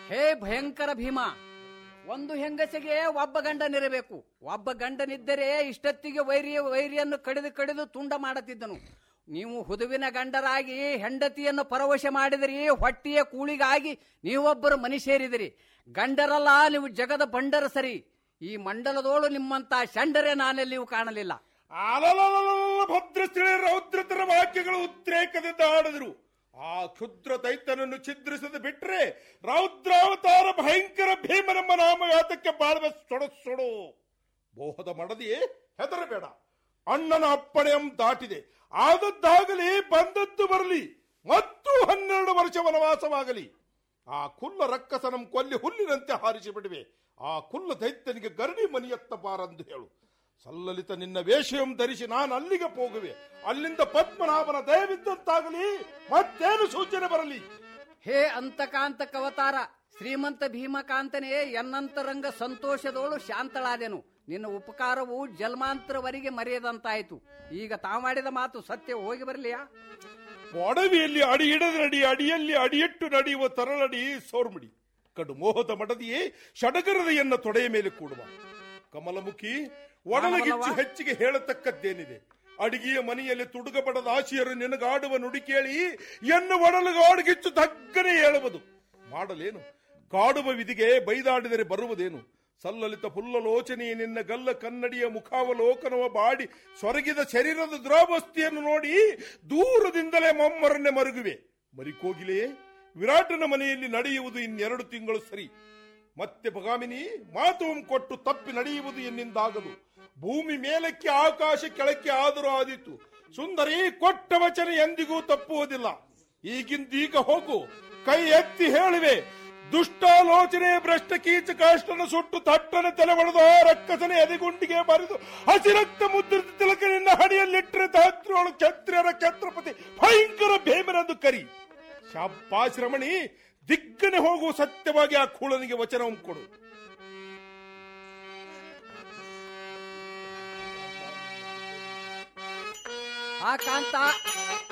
ಹೇ ಭಯಂಕರ ಭೀಮ ಒಂದು ಹೆಂಗಸಿಗೆ ಒಬ್ಬ ಗಂಡನಿರಬೇಕು ಒಬ್ಬ ಗಂಡನಿದ್ದರೆ ಇಷ್ಟೊತ್ತಿಗೆ ವೈರಿಯ ವೈರಿಯನ್ನು ಕಡಿದು ಕಡಿದು ತುಂಡ ಮಾಡುತ್ತಿದ್ದನು ನೀವು ಹುದುವಿನ ಗಂಡರಾಗಿ ಹೆಂಡತಿಯನ್ನು ಪರವಶ ಮಾಡಿದಿರಿ ಹೊಟ್ಟಿಯ ಕೂಳಿಗಾಗಿ ನೀವೊಬ್ಬರು ಮನಿ ಸೇರಿದಿರಿ ಗಂಡರಲ್ಲ ನೀವು ಜಗದ ಬಂಡರ ಸರಿ ಈ ಮಂಡಲದೋಳು ನಿಮ್ಮಂತ ಶಂಡರೆ ನಾನೆಲ್ಲಿಯೂ ಕಾಣಲಿಲ್ಲ ಅಲಲಲಲಲ ಭದ್ರಸ್ಥಿಳಿ ರೌದ್ರತರ ವಾಕ್ಯಗಳು ಉದ್ರೇಕದಿಂದ ಆಡಿದರು ಆ ಕ್ಷುದ್ರ ದೈತ್ಯನನ್ನು ಛಿದ್ರಿಸದೆ ಬಿಟ್ರೆ ರೌದ್ರಾವತಾರ ಭಯಂಕರ ಭೀಮನೆಂಬ ನಾಮಘಾತಕ್ಕೆ ಬಾಳುವ ಸೊಡ ಸೊಡು ಮೋಹದ ಮಡದಿಯೇ ಹೆದರಬೇಡ ಅಣ್ಣನ ಅಪ್ಪಣೆಯಂ ದಾಟಿದೆ ಆದದ್ದಾಗಲಿ ಬಂದದ್ದು ಬರಲಿ ಮತ್ತು ಹನ್ನೆರಡು ವರ್ಷ ವನವಾಸವಾಗಲಿ ಆ ಕುಲ್ಲ ರಕ್ಕಸನಂ ಕೊಲ್ಲಿ ಹುಲ್ಲಿನಂತೆ ಹಾರಿಸಿ ಬಿಡುವೆ ಆ ಕುಲ್ಲ ದೈತ್ಯನಿಗೆ ಗರಡಿ ಮನಿಯತ್ತ ಬಾರಂದು ಹೇಳು ಸಲ್ಲಲಿತ ನಿನ್ನ ವೇಷಂ ಧರಿಸಿ ನಾನು ಅಲ್ಲಿಗೆ ಹೋಗುವೆ ಅಲ್ಲಿಂದ ಪದ್ಮನಾಭನ ದಯವಿದ್ದಂತಾಗಲಿ ಮತ್ತೇನು ಸೂಚನೆ ಬರಲಿ ಹೇ ಅಂತಕಾಂತ ಕವತಾರ ಶ್ರೀಮಂತ ಭೀಮಕಾಂತನೇ ಎನ್ನಂತರಂಗ ಸಂತೋಷದೋಳು ಶಾಂತಳಾದೆನು ನಿನ್ನ ಉಪಕಾರವು ಜನ್ಮಾಂತರವರೆಗೆ ಮರೆಯದಂತಾಯಿತು ಈಗ ತಾ ಮಾಡಿದ ಮಾತು ಸತ್ಯ ಹೋಗಿ ಬರಲಿಯಾ ಒಡವಿಯಲ್ಲಿ ಅಡಿ ಇಡದ ನಡಿ ಅಡಿಯಲ್ಲಿ ಅಡಿಯಿಟ್ಟು ನಡೆಯುವ ತರಳಡಿ ಸೋರ್ಮಡಿ ಕಡು ಮೋಹದ ಮಡದಿಯೇ ಷಡಗರದೆಯನ್ನ ತೊಡೆಯ ಮೇಲೆ ಕೂಡುವ ಕಮಲಮುಖಿ ಒಡಲಗಿಚ್ಚು ಹೆಚ್ಚಿಗೆ ಹೇಳತಕ್ಕದ್ದೇನಿದೆ ಅಡಿಗೆಯ ಮನೆಯಲ್ಲಿ ತುಡುಗಬಡದ ಆಶಿಯರು ನಿನಗಾಡುವ ನುಡಿ ಕೇಳಿ ಎನ್ನ ಒಡಲುಗಾಡುಗಿಚ್ಚು ತಗ್ಗನೆ ಹೇಳುವುದು ಮಾಡಲೇನು ಕಾಡುವ ವಿಧಿಗೆ ಬೈದಾಡಿದರೆ ಬರುವುದೇನು ಸಲ್ಲಲಿತ ಪುಲ್ಲಲೋಚನೆಯ ನಿನ್ನ ಗಲ್ಲ ಕನ್ನಡಿಯ ಮುಖಾವಲೋಕನವ ಬಾಡಿ ಸೊರಗಿದ ಶರೀರದ ದುರಾವಸ್ಥೆಯನ್ನು ನೋಡಿ ದೂರದಿಂದಲೇ ಮೊಮ್ಮರನ್ನೇ ಮರುಗುವೆ ಮರಿಕೋಗಿಲೆಯೇ ವಿರಾಟನ ಮನೆಯಲ್ಲಿ ನಡೆಯುವುದು ಇನ್ನೆರಡು ತಿಂಗಳು ಸರಿ ಮತ್ತೆ ಭಗಾಮಿನಿ ಮಾತು ಕೊಟ್ಟು ತಪ್ಪಿ ನಡೆಯುವುದು ಎನ್ನಿಂದಾಗದು ಭೂಮಿ ಮೇಲಕ್ಕೆ ಆಕಾಶ ಕೆಳಕ್ಕೆ ಆದರೂ ಆದೀತು ಸುಂದರಿ ಕೊಟ್ಟ ವಚನ ಎಂದಿಗೂ ತಪ್ಪುವುದಿಲ್ಲ ಈಗಿಂದೀಗ ಹೋಗು ಕೈ ಎತ್ತಿ ಹೇಳಿವೆ ದುಷ್ಟಾಲೋಚನೆ ಭ್ರಷ್ಟ ಕೀಚ ಕಾಷ್ಟನ ಸುಟ್ಟು ತಟ್ಟನ ತಲೆ ಹೊಡೆದು ರಕ್ಕಸನ ಎದೆಗುಂಡಿಗೆ ಬರೆದು ಹಸಿರಕ್ತ ಮುದ್ರಿತ ತಿಲಕನಿಂದ ಹಣಿಯಲ್ಲಿಟ್ಟರೆ ಧಾತ್ರಿಯೊಳು ಕ್ಷತ್ರಿಯರ ಛತ್ರಪತಿ ಭಯಂಕರ ಭೀಮನೆಂದು ಕರಿ ಶಾಪಾಶ್ರಮಣಿ ದಿಗ್ಗನೆ ಹೋಗುವ ಸತ್ಯವಾಗಿ ಆ ಕೂಳನಿಗೆ ವಚನವನ್ನು ಕೊಡು ಆ ಕಾಂತ